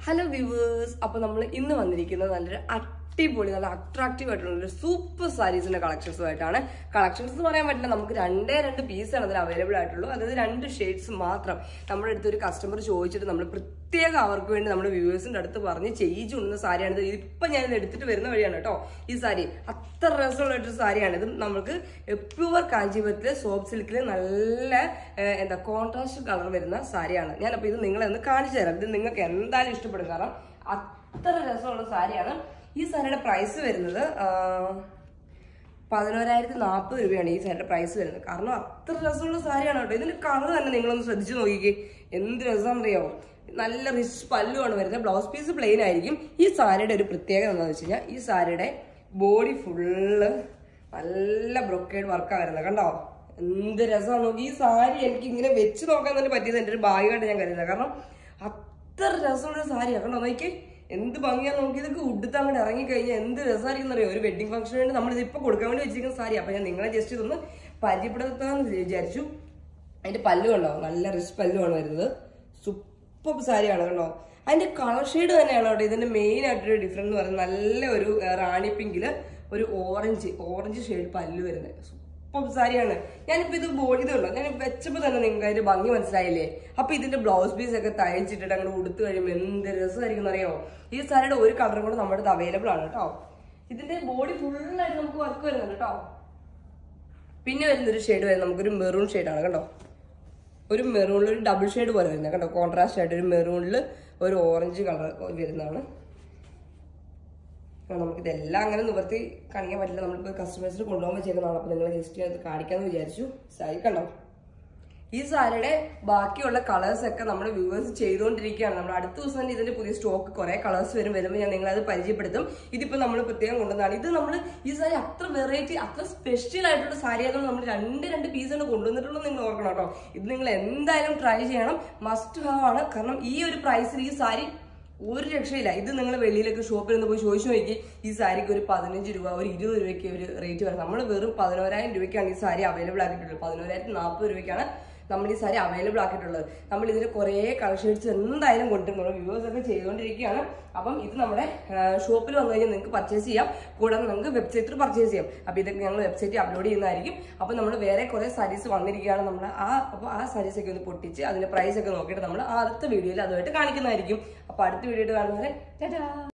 hello viewers അപ്പൊ നമ്മൾ ഇന്ന് വന്നിരിക്കുന്നത് നല്ലൊരു അടിപൊളി നല്ല അട്രാക്റ്റീവ് ആയിട്ടുള്ള ഒരു സൂപ്പർ സാരീസിന്റെ കളക്ഷൻസുമായിട്ടാണ് കളക്ഷൻസ് എന്ന് പറയാൻ പറ്റില്ല നമുക്ക് രണ്ടേ രണ്ട് പീസാണ് അതിൽ അവൈലബിൾ ആയിട്ടുള്ളൂ അതായത് രണ്ട് ഷെയ്ഡ്സ് മാത്രം നമ്മുടെ അടുത്ത് ഒരു കസ്റ്റമർ ചോദിച്ചിട്ട് നമ്മൾ പ്രത്യേകം അവർക്ക് വേണ്ടി നമ്മുടെ വ്യൂവേഴ്സിന്റെ അടുത്ത് പറഞ്ഞ് ചെയ്യിച്ചുകൊണ്ടുന്ന സാരിയാണ് ഇത് ഇപ്പൊ ഞാൻ ഇത് എടുത്തിട്ട് വരുന്ന വഴിയാണ് കേട്ടോ ഈ സാരി അത്ര രസമുള്ള ഒരു സാരിയാണ് ഇത് നമുക്ക് പ്യുവർ കാഞ്ചീപുരത്തില് സോപ്പ് സിൽക്കിൽ നല്ല ഏഹ്, എന്താ കോൺട്രാസ്റ്റ് കളർ വരുന്ന സാരിയാണ് ഞാനപ്പോൾ ഇത് നിങ്ങളെ ഒന്ന് കാണിച്ചു തരാം ഇത് നിങ്ങൾക്ക് എന്തായാലും ഇഷ്ടപ്പെടും കാരണം അത്ര രസമുള്ള സാരിയാണ് ഈ സാരിയുടെ പ്രൈസ് വരുന്നത് ആഹ്, പതിനോരായിരത്തി നാൽപ്പത് രൂപയാണ് ഈ സാരിയുടെ പ്രൈസ് വരുന്നത് കാരണം അത്ര രസമുള്ള സാരിയാണ് കേട്ടോ ഇതിന്റെ കളർ തന്നെ നിങ്ങളൊന്ന് ശ്രദ്ധിച്ചു നോക്കിക്കേ എന്ത് രസമാണെന്നറിയാമോ നല്ല റിച്ച് പല്ലുമാണ് വരുന്നത് ബ്ലൗസ് പീസ് പ്ലെയിൻ ആയിരിക്കും ഈ സാരിയുടെ ഒരു പ്രത്യേകത എന്താണെന്ന് വെച്ച് കഴിഞ്ഞാൽ ഈ സാരിയുടെ ബോഡി ഫുള്ള് നല്ല ബ്രൊക്കേഡ് വർക്കാണ് വരുന്നത് കണ്ടോ എന്ത് രസമാണ് നോക്കി ഈ സാരി എനിക്ക് ഇങ്ങനെ വെച്ച് നോക്കാൻ തന്നെ പറ്റിയത് എൻ്റെ ഒരു ഭാഗ്യമായിട്ട് ഞാൻ കരുതുന്നത് കാരണം അത്ര രസമുള്ള സാരിയാണ് കണ്ടോ നോക്കി എന്ത് ഭംഗിയാ നോക്കി ഇതൊക്കെ ഉടുത്ത് അങ്ങോട്ട് ഇറങ്ങി കഴിഞ്ഞാൽ എന്ത് രസമായിരിക്കും അറിയോ ഒരു വെഡിങ് ഫംഗ്ഷന് വേണ്ടി നമ്മൾ ഇത് ഇപ്പൊ കൊടുക്കാൻ വേണ്ടി വെച്ചിരിക്കുന്ന സാരി അപ്പൊ ഞാൻ നിങ്ങളെ ജസ്റ്റ് ഇതൊന്ന് പരിചയപ്പെടുത്താന്ന് വിചാരിച്ചു അതിന്റെ പല്ലു കണ്ടോ നല്ല റിച്ച് പല്ലുമാണ് വരുന്നത് സൂപ്പർ സാരിയാണ് കണ്ടോ അതിന്റെ കളർ ഷെയ്ഡ് തന്നെയാണ് കേട്ടോ ഇതിന്റെ മെയിൻ ആയിട്ടൊരു ഡിഫറൻസ് എന്ന് പറയുന്നത് നല്ല ഒരു ആ, റാണി പിങ്കില് ഒരു ഓറഞ്ച് ഓറഞ്ച് ഷെയ്ഡ് പല്ലു വരുന്നത് സൂപ്പർ സാരിയാണ് ഞാനിപ്പോ ഇത് ബോഡി ഇതുണ്ടോ ഞാൻ വെച്ചപ്പോ തന്നെ നിങ്ങൾക്ക് അതിന്റെ ഭംഗി മനസ്സിലായില്ലേ അപ്പൊ ഇതിന്റെ ബ്ലൗസ് പീസ് ഒക്കെ തയ്ച്ചിട്ടിട്ട് അങ്ങോട്ട് ഉടുത്ത് കഴിയുമ്പോൾ എന്ത് രസമായിരിക്കും അറിയോ ഈ സാരിയുടെ ഒരു കളറും കൂടെ നമ്മുടെ അടുത്ത് അവൈലബിൾ ആണ് കേട്ടോ ഇതിന്റെ ബോഡി ഫുള്ളായിട്ട് നമുക്ക് വർക്ക് വരുന്നുണ്ട് കേട്ടോ പിന്നെ വരുന്നൊരു ഷെയ്ഡ് വരുന്നത് നമുക്കൊരു മെറൂൺ ഷെയ്ഡാണ് കണ്ടോ ഒരു മെറൂണിൽ ഒരു ഡബിൾ ഷെയ്ഡ് പോലെ വരുന്നത് കണ്ടോ കോൺട്രാസ്റ്റ് ആയിട്ട് ഒരു മെറൂണിൽ ഒരു ഓറഞ്ച് കളർ വരുന്നതാണ് ആ, നമുക്കിതെല്ലാം അങ്ങനെ നിവർത്തി കാണിക്കാൻ പറ്റില്ല നമ്മളിപ്പോൾ കസ്റ്റമേഴ്സിന് കൊണ്ടുപോകാൻ വെച്ചേക്കുന്നതാണ് അപ്പോൾ നിങ്ങൾ ജസ്റ്റ് അത് കാണിക്കാമെന്ന് വിചാരിച്ചു സാരി കണ്ടോ ഈ സാരിയുടെ ബാക്കിയുള്ള കളേഴ്സ് ഒക്കെ നമ്മുടെ വ്യൂവേഴ്സ് ചെയ്തുകൊണ്ടിരിക്കുകയാണ് നമ്മൾ അടുത്ത ദിവസം തന്നെ ഇതിന്റെ പുതിയ സ്റ്റോക്ക് കുറെ കളേഴ്സ് വരും വരുമ്പോൾ ഞാൻ നിങ്ങളത് പരിചയപ്പെടുത്തും ഇതിപ്പോ നമ്മൾ പ്രത്യേകം കൊണ്ടുവന്നതാണ് ഇത് നമ്മൾ ഈ സാരി അത്ര വെറൈറ്റി അത്ര സ്പെഷ്യൽ ആയിട്ടുള്ള സാരി ആയതുകൊണ്ട് നമ്മൾ രണ്ട് രണ്ട് പീസാണ് കൊണ്ടുവന്നിട്ടുള്ളത് നിങ്ങൾ ഓർക്കണം കേട്ടോ ഇത് നിങ്ങൾ എന്തായാലും ട്രൈ ചെയ്യണം മസ്റ്റ് ഹാവ് ആണ് കാരണം ഈ ഒരു പ്രൈസിൽ ഈ സാരി ഒരു രക്ഷയില്ല ഇത് നിങ്ങൾ വെളിയിലൊക്കെ ഷോപ്പിൽ നിന്ന് പോയി ചോദിച്ചു നോക്കി ഈ സാരിക്ക് ഒരു പതിനഞ്ച് രൂപ ഒരു ഇരുപത് രൂപയ്ക്ക് ഒരു റേറ്റ് വരും നമ്മൾ വെറും പതിനോരായിരം രൂപയ്ക്കാണ് ഈ സാരി അവൈലബിൾ ആക്കിയിട്ടുള്ളത് പതിനോരായിരത്തി നാൽപ്പത് രൂപയ്ക്കാണ് നമ്മൾ ഈ സാരി അവൈലബിൾ ആക്കിയിട്ടുള്ളത് നമ്മൾ ഇതിന് കുറേ കളർ ഷെയ്ഡ്സ് എന്തായാലും കൊണ്ടുവരും വ്യൂവേഴ്സ് ഒക്കെ ചെയ്തുകൊണ്ടിരിക്കുകയാണ് അപ്പം ഇത് നമ്മുടെ ഷോപ്പിൽ വന്നു കഴിഞ്ഞാൽ നിങ്ങൾക്ക് പർച്ചേസ് ചെയ്യാം കൂടാതെ നിങ്ങൾക്ക് വെബ്സൈറ്റിൽ പർച്ചേസ് ചെയ്യാം അപ്പോൾ ഇതൊക്കെ ഞങ്ങൾ വെബ്സൈറ്റിൽ അപ്ലോഡ് ചെയ്യുന്നതായിരിക്കും അപ്പോൾ നമ്മൾ വേറെ കുറേ സാരീസ് വന്നിരിക്കുകയാണ് നമ്മൾ ആ അപ്പോൾ ആ സാരീസ് ഒക്കെ ഒന്ന് പൊട്ടിച്ച് അതിന്റെ പ്രൈസ് ഒക്കെ നോക്കിയിട്ട് നമ്മൾ അടുത്ത വീഡിയോയിൽ അതുമായിട്ട് കാണിക്കുന്നതായിരിക്കും അപ്പോൾ അടുത്ത വീഡിയോയിൽ കാണുന്നവരെ ടാറ്റാ